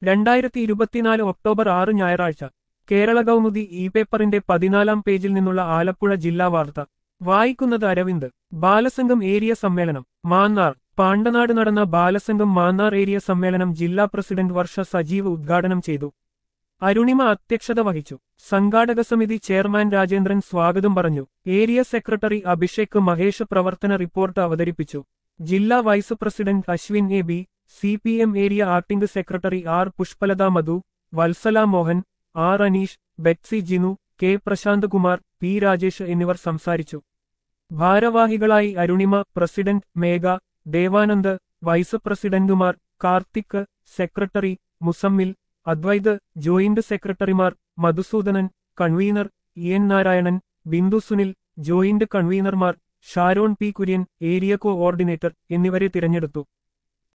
രണ്ടായിരത്തി ഇരുപത്തിനാല് ഒക്ടോബർ ആറ് ഞായറാഴ്ച കേരള കൗമുദി ഇ പേപ്പറിന്റെ പതിനാലാം പേജിൽ നിന്നുള്ള ആലപ്പുഴ ജില്ലാ വാർത്ത വായിക്കുന്നത് അരവിന്ദ് ബാലസംഘം ഏരിയ സമ്മേളനം മാന്നാർ പാണ്ടനാട് നടന്ന ബാലസംഘം മാന്നാർ ഏരിയ സമ്മേളനം ജില്ലാ പ്രസിഡന്റ് വർഷ സജീവ് ഉദ്ഘാടനം ചെയ്തു അരുണിമ അധ്യക്ഷത വഹിച്ചു സംഘാടക സമിതി ചെയർമാൻ രാജേന്ദ്രൻ സ്വാഗതം പറഞ്ഞു ഏരിയ സെക്രട്ടറി അഭിഷേക് മഹേഷ് പ്രവർത്തന റിപ്പോർട്ട് അവതരിപ്പിച്ചു ജില്ലാ vice president Ashwin A B C P M area acting secretary R Pushpalatha Madhu Vatsala Mohan R Aneesh Betsy Jinu K Prashanth Kumar P Rajesh എന്നിവർ സംസാരിച്ചു ഭാരവാഹികളായി അരുണിമ പ്രസിഡന്റ് മേഘ ദേവാനന്ദ് വൈസ് പ്രസിഡന്റുമാർ കാർത്തിക് സെക്രട്ടറി മുസമ്മിൽ അദ്വൈത് ജോയിന്റ് സെക്രട്ടറിമാർ Madhusoodanan convener E N Narayanan Bindu Sunil joint കൺവീനർമാർ Sharon P Kurian area coordinator എന്നിവരെ തിരഞ്ഞെടുത്തു